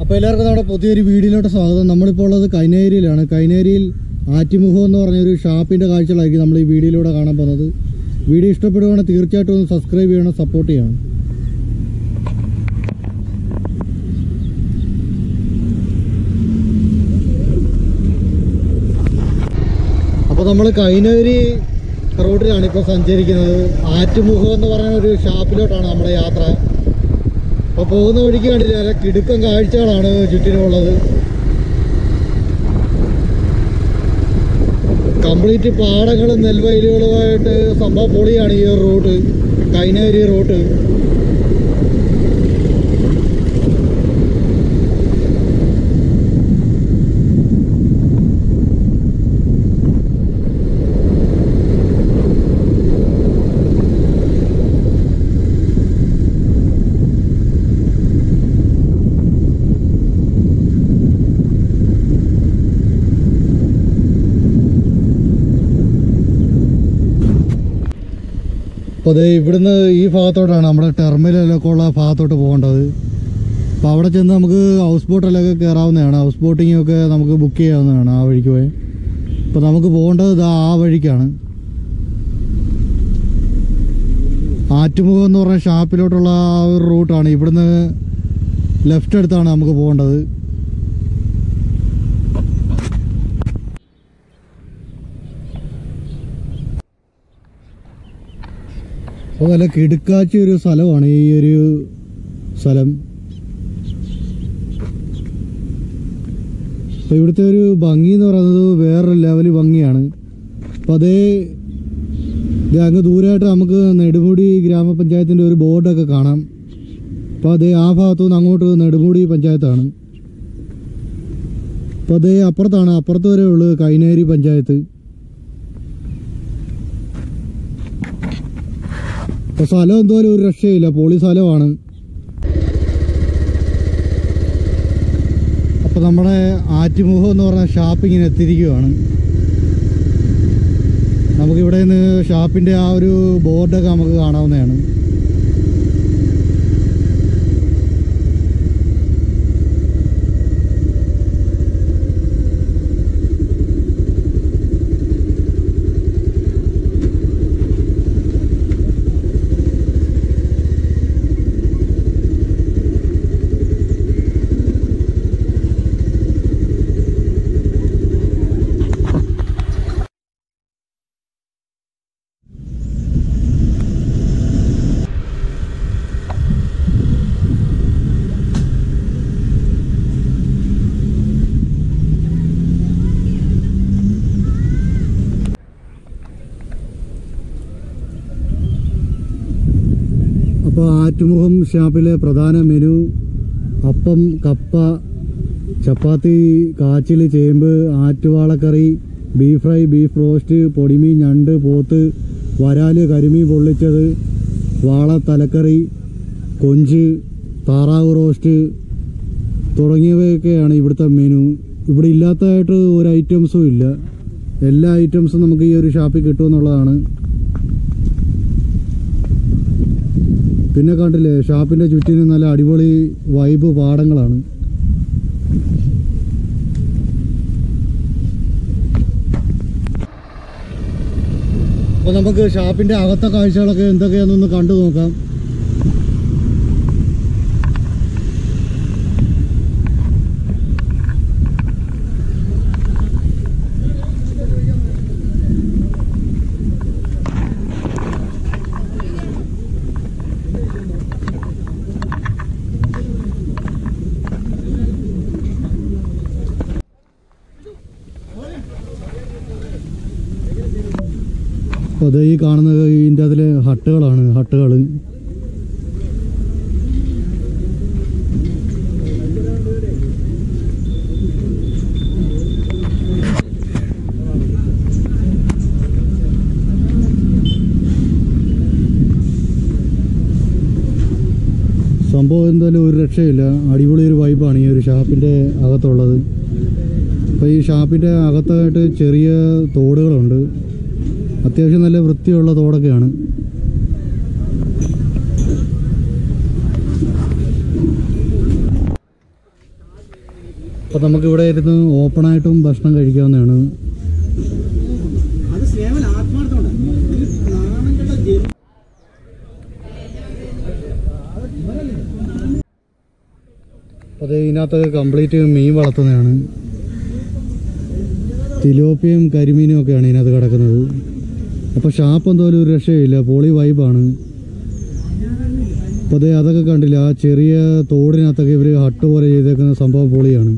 അപ്പോൾ എല്ലാവർക്കും നമ്മുടെ പുതിയൊരു വീഡിയോയിലോട്ട് സ്വാഗതം നമ്മളിപ്പോൾ ഉള്ളത് കൈനേരിയിലാണ് കൈനേരിയിൽ ആറ്റിമുഖം എന്ന് പറഞ്ഞൊരു ഷാപ്പിൻ്റെ കാഴ്ചകളായിരിക്കും നമ്മൾ ഈ വീഡിയോയിലൂടെ കാണാൻ പോകുന്നത് വീഡിയോ ഇഷ്ടപ്പെടുകയാണെങ്കിൽ തീർച്ചയായിട്ടും ഒന്ന് സബ്സ്ക്രൈബ് ചെയ്യണം സപ്പോർട്ട് ചെയ്യണം അപ്പോൾ നമ്മൾ കൈനേരി റോഡിലാണ് ഇപ്പോൾ സഞ്ചരിക്കുന്നത് ആറ്റുമുഖം എന്ന് പറയുന്ന ഒരു ഷാപ്പിലോട്ടാണ് നമ്മുടെ യാത്ര അപ്പോൾ പോകുന്ന വഴിക്ക് കണ്ടില്ല നല്ല കിടുക്കൻ കാഴ്ചകളാണ് ചുറ്റിനുമുള്ളത് കംപ്ലീറ്റ് പാടങ്ങളും നെൽവയലുകളുമായിട്ട് സംഭവം പൊളിയാണ് ഈ ഒരു റൂട്ട് കൈനേരി റൂട്ട് അപ്പോൾ അത് ഇവിടുന്ന് ഈ ഭാഗത്തോട്ടാണ് നമ്മുടെ ടെർമിനലൊക്കെ ഉള്ള ഭാഗത്തോട്ട് പോകേണ്ടത് അപ്പോൾ അവിടെ ചെന്ന് നമുക്ക് ഹൗസ് ബോട്ടിലൊക്കെ കയറാവുന്നതാണ് ഹൗസ് ബോട്ടിംഗ് ഒക്കെ നമുക്ക് ബുക്ക് ചെയ്യാവുന്നതാണ് ആ വഴിക്ക് പോയി അപ്പോൾ നമുക്ക് പോകേണ്ടത് ഇതാ ആ വഴിക്കാണ് ആറ്റുമുഖം എന്ന് പറഞ്ഞ ഷാപ്പിലോട്ടുള്ള ആ ഒരു റൂട്ടാണ് ഇവിടുന്ന് ലെഫ്റ്റ് എടുത്താണ് നമുക്ക് പോകേണ്ടത് അപ്പോൾ നല്ല കിടുക്കാച്ചി ഒരു സ്ഥലമാണ് ഈ ഒരു സ്ഥലം അപ്പോൾ ഇവിടുത്തെ ഒരു ഭംഗി എന്ന് പറയുന്നത് വേറൊരു ലെവൽ ഭംഗിയാണ് അപ്പോൾ അതേ ഇത് അങ്ങ് ദൂരമായിട്ട് നമുക്ക് നെടുമുടി ഗ്രാമപഞ്ചായത്തിൻ്റെ ഒരു ബോർഡൊക്കെ കാണാം അപ്പോൾ അതേ ആ ഭാഗത്തു നിന്ന് അങ്ങോട്ട് നെടുമുടി പഞ്ചായത്താണ് അപ്പോൾ അതേ അപ്പുറത്താണ് അപ്പുറത്ത് വരെ ഉള്ളു കൈനേരി പഞ്ചായത്ത് ഇപ്പൊ സ്ഥലം എന്തോലും ഒരു രക്ഷയില്ല പൊളി സ്ഥലമാണ് അപ്പൊ നമ്മുടെ ആറ്റുമുഖം എന്ന് പറഞ്ഞ ഷാപ്പിങ്ങിന് എത്തിയിരിക്കുവാണ് നമുക്കിവിടെ നിന്ന് ഷാപ്പിന്റെ ആ ഒരു ബോർഡൊക്കെ നമുക്ക് കാണാവുന്നതാണ് അപ്പോൾ ആറ്റുമുഖം ഷാപ്പിലെ പ്രധാന മെനു അപ്പം കപ്പ ചപ്പാത്തി കാച്ചിൽ ചേമ്പ് ആറ്റുവാളക്കറി ബീഫ് ഫ്രൈ ബീഫ് റോസ്റ്റ് പൊടിമീൻ ഞണ്ട് പോത്ത് വരാല് കരിമീൻ പൊള്ളിച്ചത് വാള തലക്കറി കൊഞ്ച് താറാവ് റോസ്റ്റ് തുടങ്ങിയവയൊക്കെയാണ് ഇവിടുത്തെ മെനു ഇവിടെ ഇല്ലാത്തതായിട്ട് ഒരു ഐറ്റംസും ഇല്ല എല്ലാ ഐറ്റംസും നമുക്ക് ഈ ഒരു ഷാപ്പിൽ കിട്ടുമെന്നുള്ളതാണ് പിന്നെ കണ്ടില്ലേ ഷാപ്പിന്റെ ചുറ്റിനും നല്ല അടിപൊളി വൈബ് പാടങ്ങളാണ് അപ്പോൾ നമുക്ക് ഷാപ്പിന്റെ അകത്തെ കാഴ്ചകളൊക്കെ എന്തൊക്കെയാണെന്നൊന്ന് കണ്ടു നോക്കാം അപ്പോൾ അത് ഈ കാണുന്നത് ഇതിൻ്റെ അതിലെ ഹട്ടുകളാണ് ഹട്ടുകൾ സംഭവം എന്തായാലും ഒരു രക്ഷയില്ല അടിപൊളി ഒരു വൈബാണ് ഈ ഒരു ഷാപ്പിൻ്റെ അകത്തുള്ളത് അപ്പോൾ ഈ ഷാപ്പിൻ്റെ അകത്തായിട്ട് ചെറിയ തോടുകളുണ്ട് അത്യാവശ്യം നല്ല വൃത്തിയുള്ള തോടൊക്കെയാണ് അപ്പം നമുക്കിവിടെ ഇരുന്ന് ഓപ്പണായിട്ടും ഭക്ഷണം കഴിക്കാവുന്നതാണ് അത് സേവന ആത്മാർത്ഥമാണ് ഈ നാണം കെട്ട ജെ- അത് ഇതിനകത്ത് കംപ്ലീറ്റ് മീൻ വളർത്തുന്നതാണ് തിലോപ്പിയും കരിമീനും ഒക്കെയാണ് ഇതിനകത്ത് കിടക്കുന്നത് അപ്പോൾ ഷാപ്പ് എന്തോലും ഒരു രക്ഷയില്ല പൊളി വൈബാണ് അപ്പോൾ അത് അതൊക്കെ കണ്ടില്ല ആ ചെറിയ തോടിനകത്തൊക്കെ ഇവർ ഹട്ട് പോലെ ചെയ്തേക്കുന്ന സംഭവം പൊളിയാണ്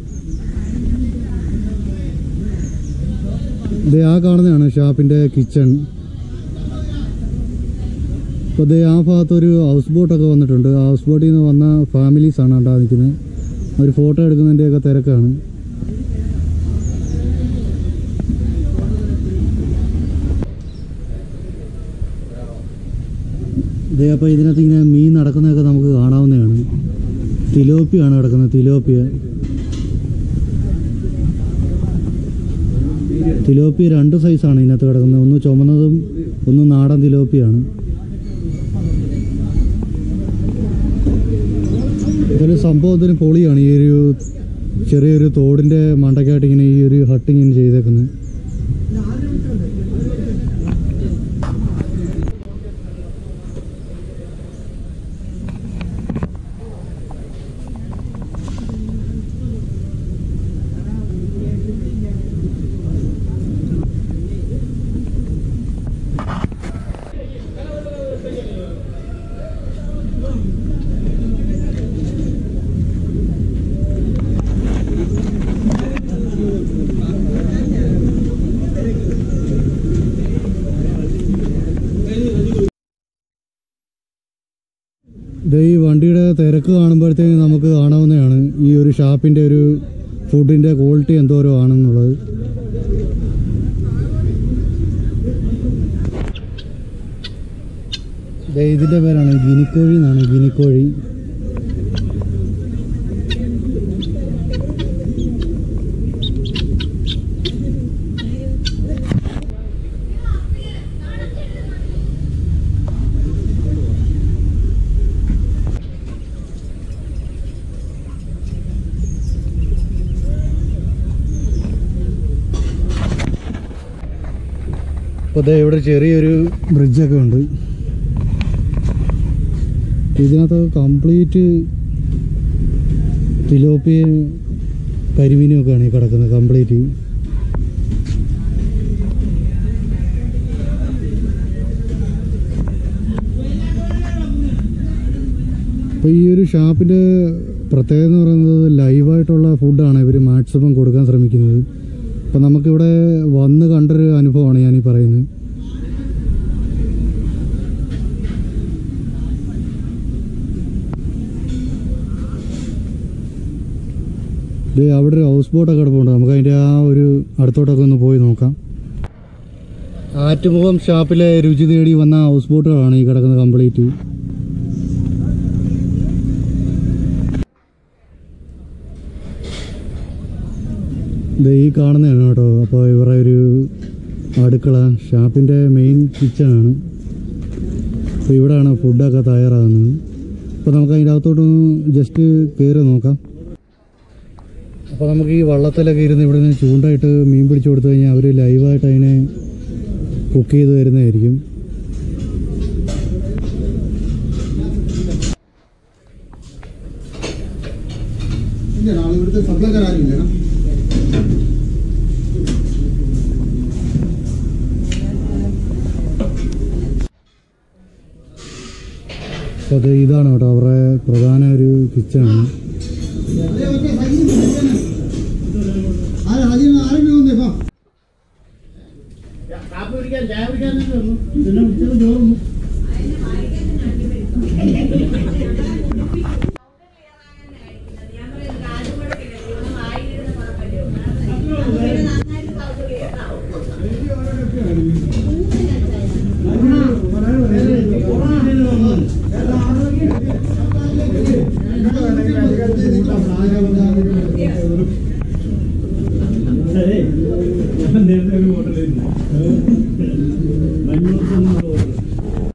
ഇത് ആ കാണുന്നതാണ് ഷാപ്പിൻ്റെ കിച്ചൺ അപ്പോൾ ദേ ആ ഭാഗത്തൊരു ഹൗസ് ബോട്ടൊക്കെ വന്നിട്ടുണ്ട് ആ ഹൗസ് ബോട്ടിൽ നിന്ന് വന്ന ഫാമിലീസാണ് കണ്ടാ നിൽക്കുന്നത് അവർ ഫോട്ടോ എടുക്കുന്നതിൻ്റെയൊക്കെ തിരക്കാണ് ദേ അപ്പോൾ ഇതിനകത്ത് ഇങ്ങനെ മീൻ നടക്കുന്നതൊക്കെ നമുക്ക് കാണാവുന്നതാണ് തിലോപ്പിയാണ് കിടക്കുന്നത് തിലോപ്പിയ തിലോപ്പിയ രണ്ട് സൈസാണ് ഇതിനകത്ത് കിടക്കുന്നത് ഒന്ന് ചുമന്നതും ഒന്ന് നാടൻ തിലോപ്പിയാണ് ഇതൊരു സംഭവത്തിന് പൊളിയാണ് ഈ ഒരു ചെറിയൊരു തോടിൻ്റെ മണ്ടയ്ക്കായിട്ട് ഇങ്ങനെ ഈ ഒരു ഹട്ട് ഇങ്ങനെ ചെയ്തേക്കുന്നത് ഇത് ഈ വണ്ടിയുടെ തിരക്ക് കാണുമ്പോഴത്തേക്ക് നമുക്ക് കാണാവുന്നതാണ് ഈ ഒരു ഷാപ്പിൻ്റെ ഒരു ഫുഡിൻ്റെ ക്വാളിറ്റി എന്തോരം ആണെന്നുള്ളത് ദേ ഇതിൻ്റെ പേരാണ് ഗിനിക്കോഴി എന്നാണ് ഗിനിക്കോഴി അപ്പോൾ ദേ ഇവിടെ ചെറിയൊരു ബ്രിഡ്ജൊക്കെ ഉണ്ട് ഇതിനകത്ത് കംപ്ലീറ്റ് തിലോപ്പിയും കരിമീനും ഒക്കെയാണ് ഈ കിടക്കുന്നത് കംപ്ലീറ്റ് അപ്പോൾ ഈ ഒരു ഷാപ്പിൻ്റെ പ്രത്യേകത എന്ന് പറയുന്നത് ലൈവായിട്ടുള്ള ഫുഡാണ് ഇവർ മാക്സിമം കൊടുക്കാൻ ശ്രമിക്കുന്നത് അപ്പോൾ നമുക്കിവിടെ വന്ന് കണ്ടൊരു അനുഭവമാണ് ഞാനീ പറയുന്നത് ഇത് അവിടെ ഒരു ഹൗസ് ബോട്ടൊക്കെ കിടപ്പുണ്ട് നമുക്ക് അതിൻ്റെ ആ ഒരു അടുത്തോട്ടൊക്കെ ഒന്ന് പോയി നോക്കാം ആറ്റുമുഖം ഷാപ്പിലെ രുചി തേടി വന്ന ഹൗസ് ബോട്ടുകളാണ് ഈ കിടക്കുന്നത് കംപ്ലീറ്റ് ഇത് ഈ കാണുന്നതാണ് കേട്ടോ അപ്പോൾ ഇവരുടെ ഒരു അടുക്കള ഷാപ്പിൻ്റെ മെയിൻ കിച്ചണാണ് അപ്പോൾ ഇവിടെയാണ് ഫുഡൊക്കെ തയ്യാറാകുന്നത് അപ്പോൾ നമുക്ക് അതിൻ്റെ അകത്തോട്ടൊന്ന് ജസ്റ്റ് കയറി നോക്കാം അപ്പോൾ നമുക്ക് ഈ വള്ളത്തിലൊക്കെ ഇരുന്ന് ഇവിടെ നിന്ന് ചൂണ്ടായിട്ട് മീൻ പിടിച്ചു കൊടുത്തു കഴിഞ്ഞാൽ അവർ ലൈവായിട്ട് അതിനെ കുക്ക് ചെയ്ത് തരുന്നതായിരിക്കും ഇവിടുത്തെ സപ്ലൈക്കാരും അപ്പോൾ അത് ഇതാണ് കേട്ടോ അവരുടെ പ്രധാന ഒരു കിച്ചണാണ് കാപ്പി കുടിക്കാൻ ചായ കുടിക്കാൻ പിന്നെ ഉച്ചക്ക് ചോറുന്നു നേരത്തെ ഒരു ഹോട്ടലിൽ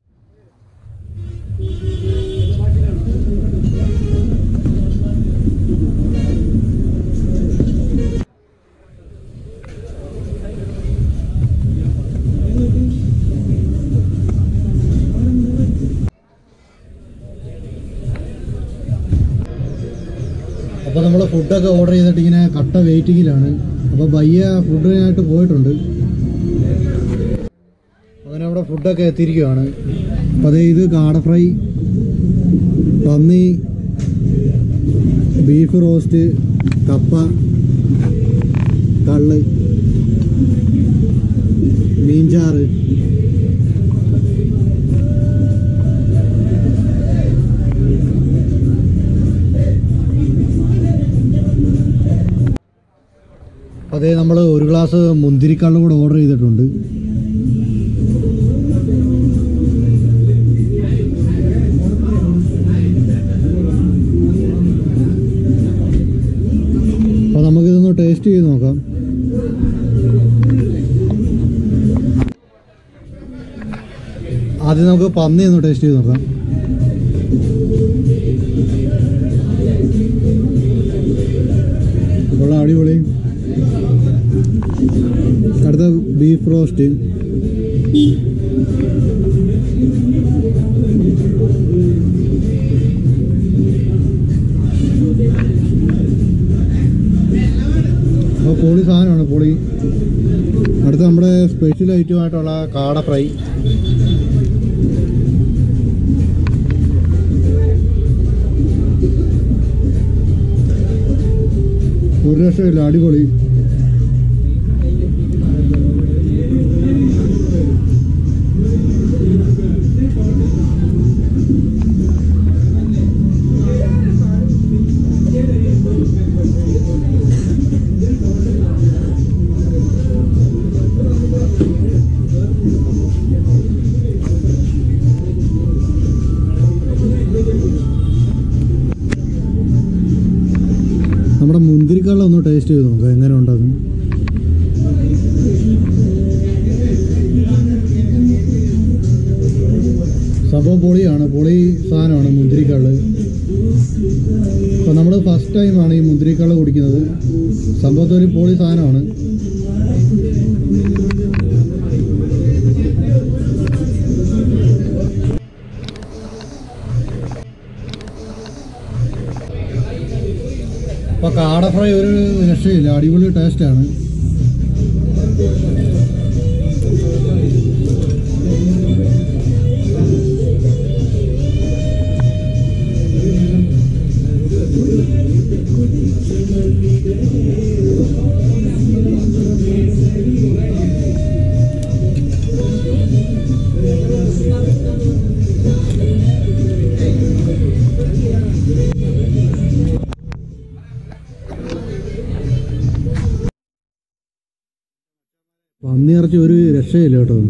അപ്പോൾ നമ്മൾ ഫുഡൊക്കെ ഓർഡർ ചെയ്തിട്ട് ഇങ്ങനെ കട്ട വെയിറ്റിങ്ങിലാണ് അപ്പോൾ ബയ്യ ഫുഡിനായിട്ട് പോയിട്ടുണ്ട് അങ്ങനെ അവിടെ ഫുഡൊക്കെ എത്തിയിരിക്കുകയാണ് അപ്പോൾ അതേ ഇത് കാട ഫ്രൈ പന്നി ബീഫ് റോസ്റ്റ് കപ്പ കള്ള് മീൻചാറ് അതേ നമ്മൾ ഒരു ഗ്ലാസ് മുന്തിരിക്കള്ളും കൂടെ ഓർഡർ ചെയ്തിട്ടുണ്ട് അപ്പോൾ നമുക്കിതൊന്ന് ടേസ്റ്റ് ചെയ്ത് നോക്കാം ആദ്യം നമുക്ക് പന്നി ഒന്ന് ടേസ്റ്റ് ചെയ്ത് നോക്കാം ഉള്ള അടിപൊളി അടുത്ത ബീഫ് റോസ്റ്റ് അപ്പോൾ പൊളി സാധനമാണ് പൊളി അടുത്ത നമ്മുടെ സ്പെഷ്യൽ ഐറ്റമായിട്ടുള്ള കാട ഫ്രൈ ഒരു രക്ഷമില്ല അടിപൊളി നമ്മുടെ മുന്തിരിക്കള്ള ഒന്ന് ടേസ്റ്റ് ചെയ്ത് നോക്കാം എങ്ങനെ ഉണ്ടെന്ന് സംഭവം പൊളിയാണ് പൊളി സാധനമാണ് മുന്തിരിക്കള്ള് അപ്പോൾ നമ്മൾ ഫസ്റ്റ് ടൈമാണ് ഈ മുന്തിരിക്കള്ള് കുടിക്കുന്നത് സംഭവത്തിൽ ഒരു പൊളി സാധനമാണ് അപ്പോൾ കാട ഫ്രൈ ഒരു രക്ഷയില്ല അടിപൊളി ടേസ്റ്റാണ് പന്നിയിറച്ചി ഒരു രക്ഷയില്ല കേട്ടോ